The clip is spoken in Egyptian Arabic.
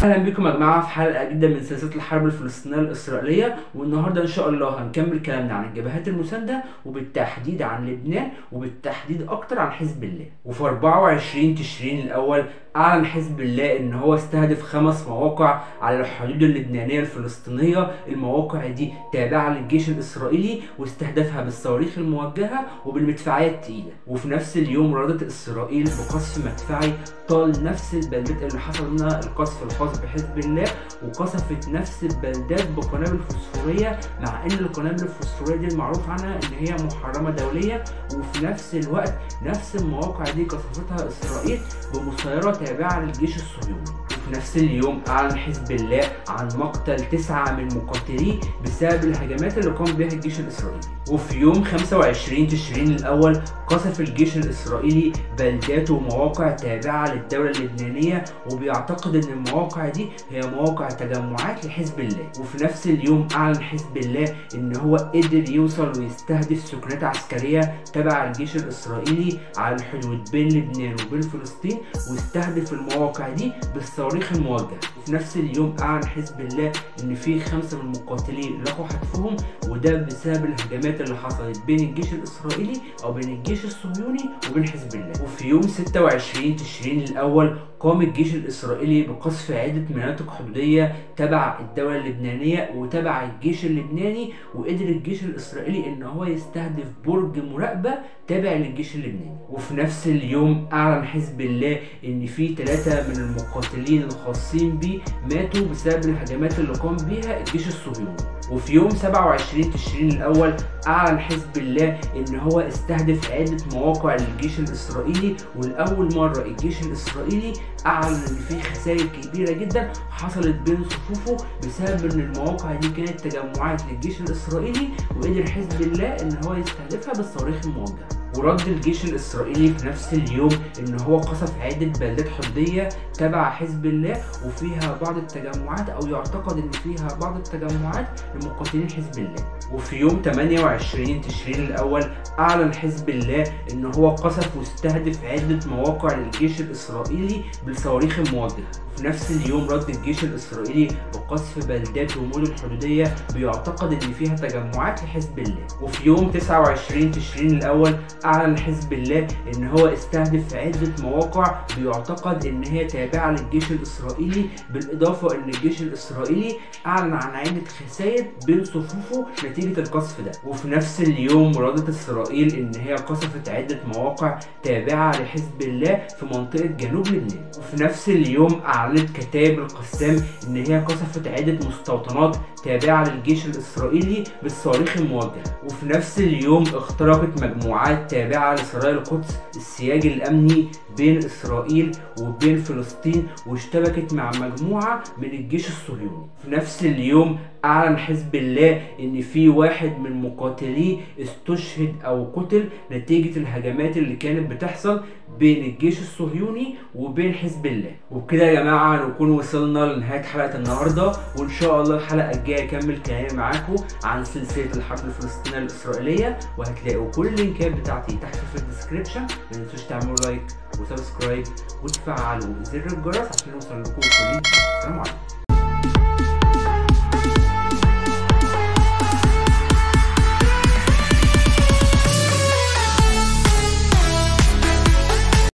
اهلا بكم يا جماعه في حلقه جديده من سلسله الحرب الفلسطينيه الاسرائيليه والنهارده ان شاء الله هنكمل كلامنا عن الجبهات المسانده وبالتحديد عن لبنان وبالتحديد اكتر عن حزب الله وفي 24 تشرين الاول اعلن حزب الله ان هو استهدف خمس مواقع على الحدود اللبنانيه الفلسطينيه المواقع دي تابعه للجيش الاسرائيلي واستهدفها بالصواريخ الموجهه وبالمدفعيه الثقيله وفي نفس اليوم ردت اسرائيل بقصف مدفعي طال نفس البلدات اللي حصل منها القصف الخاص بحزب الله وقصفت نفس البلدات بقنابل فوسفوريه مع ان القنابل الفوسفوريه دي المعروف عنها ان هي محرمه دوليا وفي نفس الوقت نفس المواقع دي قصفتها اسرائيل بمسيره تابعه للجيش الصهيوني وفي نفس اليوم اعلن حزب الله عن مقتل تسعه من مقاتليه بسبب الهجمات اللي قام بها الجيش الاسرائيلي وفي يوم 25 تشرين الاول قصف الجيش الاسرائيلي بلدات ومواقع تابعه للدوله اللبنانيه وبيعتقد ان المواقع دي هي مواقع تجمعات لحزب الله وفي نفس اليوم اعلن حزب الله ان هو قدر يوصل ويستهدف سكنات عسكريه تبع الجيش الاسرائيلي على الحدود بين لبنان وبين فلسطين واستهدف المواقع دي بالصواريخ الموجهه وفي نفس اليوم اعلن حزب الله ان في خمسه من المقاتلين لقوا حتفهم وده بسبب الهجمات اللي حصلت بين الجيش الاسرائيلي او بين الجيش الصهيوني وبين حزب الله وفي يوم 26 تشرين الاول قام الجيش الاسرائيلي بقصف عده مناطق حدوديه تبع الدوله اللبنانيه وتبع الجيش اللبناني وقدر الجيش الاسرائيلي ان هو يستهدف برج مراقبه تابع للجيش اللبناني وفي نفس اليوم اعلن حزب الله ان في ثلاثه من المقاتلين الخاصين بيه ماتوا بسبب الهجمات اللي قام بيها الجيش الصهيوني وفي يوم 27 تشرين الاول اعلن حزب الله ان هو استهدف عده مواقع للجيش الاسرائيلي ولاول مره الجيش الاسرائيلي اعلن ان في خسائر كبيره جدا حصلت بين صفوفه بسبب ان المواقع دي كانت تجمعات للجيش الاسرائيلي وقدر حزب الله ان هو يستهدفها بالصواريخ الموجهه ورد الجيش الاسرائيلي في نفس اليوم ان هو قصف عده بلدات حدوديه تبع حزب الله وفيها بعض التجمعات او يعتقد ان فيها بعض التجمعات لمقاتلين حزب الله وفي يوم 28 تشرين الاول اعلن حزب الله ان هو قصف واستهدف عده مواقع للجيش الاسرائيلي بالصواريخ الموجهه في نفس اليوم رد الجيش الاسرائيلي بقصف بلدات ومدن حدوديه بيعتقد ان فيها تجمعات لحزب الله وفي يوم 29 تشرين الاول اعلن حزب الله ان هو استهدف عده مواقع بيعتقد ان هي تابعه للجيش الاسرائيلي بالاضافه ان الجيش الاسرائيلي اعلن عن عده خسائر بين صفوفه نتيجه القصف ده وفي نفس اليوم ردت اسرائيل ان هي قصفت عده مواقع تابعه لحزب الله في منطقه جنوب لبنان وفي نفس اليوم اعلنت كتائب القسام ان هي قصفت عده مستوطنات تابعه للجيش الاسرائيلي بالصواريخ الموجهه وفي نفس اليوم اخترقت مجموعات تابعه لسرايا القدس السياج الامني بين اسرائيل وبين فلسطين واشتبكت مع مجموعه من الجيش الصهيوني في نفس اليوم اعلن حزب الله ان في واحد من مقاتليه استشهد او قتل نتيجه الهجمات اللي كانت بتحصل بين الجيش الصهيوني وبين حزب الله وبكده يا جماعه نكون وصلنا لنهايه حلقه النهارده وان شاء الله الحلقه الجايه اكمل كلامي معاكم عن سلسله الحرب الفلسطينيه الاسرائيليه وهتلاقوا كل اللينكات بتاعتي تحت في الديسكربشن ما تنسوش تعملوا لايك وسبسكرايب وتفعلوا زر الجرس عشان يوصل لكم كل جديد السلام عليكم